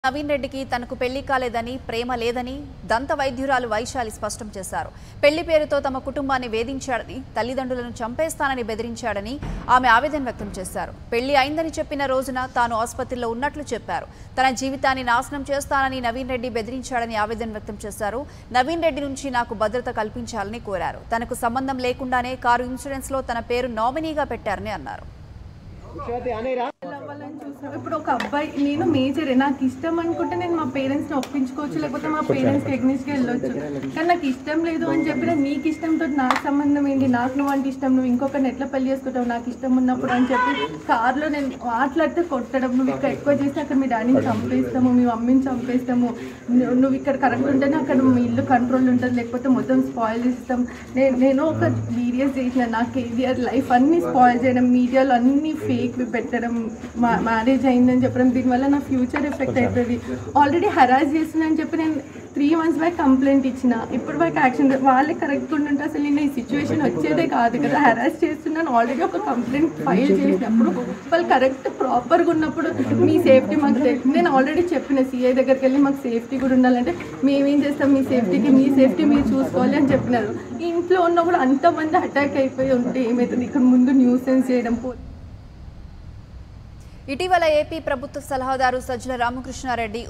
నవీన్ రెడ్డికి తనకు పెళ్లి కాలేదని ప్రేమ లేదని దంత వైద్యురాలు వైశాలి స్పష్టం చేశారు పెళ్లి పేరుతో తమ కుటుంబాన్ని వేధించాడని తల్లిదండ్రులను చంపేస్తానని బెదిరించాడని ఆమె ఆవేదన వ్యక్తం చేశారు పెళ్లి అయిందని చెప్పిన రోజున తాను ఆసుపత్రిలో ఉన్నట్లు చెప్పారు తన జీవితాన్ని నాశనం చేస్తానని నవీన్ రెడ్డి బెదిరించాడని ఆవేదన వ్యక్తం చేశారు నవీన్ రెడ్డి నుంచి నాకు భద్రత కల్పించాలని కోరారు తనకు సంబంధం లేకుండానే కారు ఇన్సూరెన్స్ లో తన పేరు నామినీగా పెట్టారని అన్నారు అవ్వాలని చూస్తున్నాం ఇప్పుడు ఒక అబ్బాయి నేను మేజరే నాకు ఇష్టం అనుకుంటే నేను మా పేరెంట్స్ని ఒప్పించుకోవచ్చు లేకపోతే మా పేరెంట్స్కి ఎగ్నిస్ట్కి వెళ్ళొచ్చు కానీ నాకు ఇష్టం లేదు అని చెప్పిన నీకు ఇష్టంతో నాకు సంబంధం ఏంటి నాకు నువ్వు అంటే ఇష్టం నువ్వు ఇంకొకరిని ఎట్లా పెళ్లి చేసుకుంటావు నాకు ఇష్టం ఉన్నప్పుడు అని చెప్పి కార్లో నేను మాట్లాడితే కొట్టడం నువ్వు ఇక్కడ ఎక్కువ చేస్తే అక్కడ మీ డాడీని చంపేస్తాము మీ మమ్మీని చంపేస్తాము నువ్వు- నువ్వు ఇక్కడ కరెక్ట్ ఉంటేనే అక్కడ మీ ఇల్లు కంట్రోల్ ఉంటుంది లేకపోతే మొత్తం స్పాయిల్ చేస్తాం నేను నేను ఒక వీడియోస్ చేసిన నా కెరియర్ లైఫ్ అన్ని స్పాయిల్ చేయడం మీడియాలో అన్ని ఫేక్ పెట్టడం మా మ్యారేజ్ అయిందని చెప్పడం దీనివల్ల నా ఫ్యూచర్ ఎఫెక్ట్ అవుతుంది ఆల్రెడీ హరాస్ చేస్తుందని చెప్పి నేను త్రీ మంత్స్ బ్యాక్ కంప్లైంట్ ఇచ్చిన ఇప్పుడు బ్యాక్ యాక్షన్ వాళ్ళే కరెక్ట్ ఉంటే అసలు నేను ఈ సిచ్యువేషన్ వచ్చేదే కాదు కదా హరాస్ చేస్తున్నాను ఆల్రెడీ ఒక కంప్లైంట్ ఫైల్ చేసినప్పుడు వాళ్ళు కరెక్ట్ ప్రాపర్గా ఉన్నప్పుడు మీ సేఫ్టీ మాకు తెలి- నేను ఆల్రెడీ చెప్పిన సీఐ దగ్గరికి వెళ్ళి మాకు సేఫ్టీ కూడా ఉండాలంటే మేమేం చేస్తాం మీ సేఫ్టీకి మీ సేఫ్టీ మీరు చూసుకోవాలి అని చెప్పినారు ఇంట్లో ఉన్నప్పుడు అంతమంది అటాక్ అయిపోయి ఉంటే ఏమవుతుంది ఇక్కడ ముందు న్యూసెన్స్ చేయడం పో ఇటీవల ఏపీ ప్రభుత్వ సలహాదారు సజ్జల రామకృష్ణారెడ్డి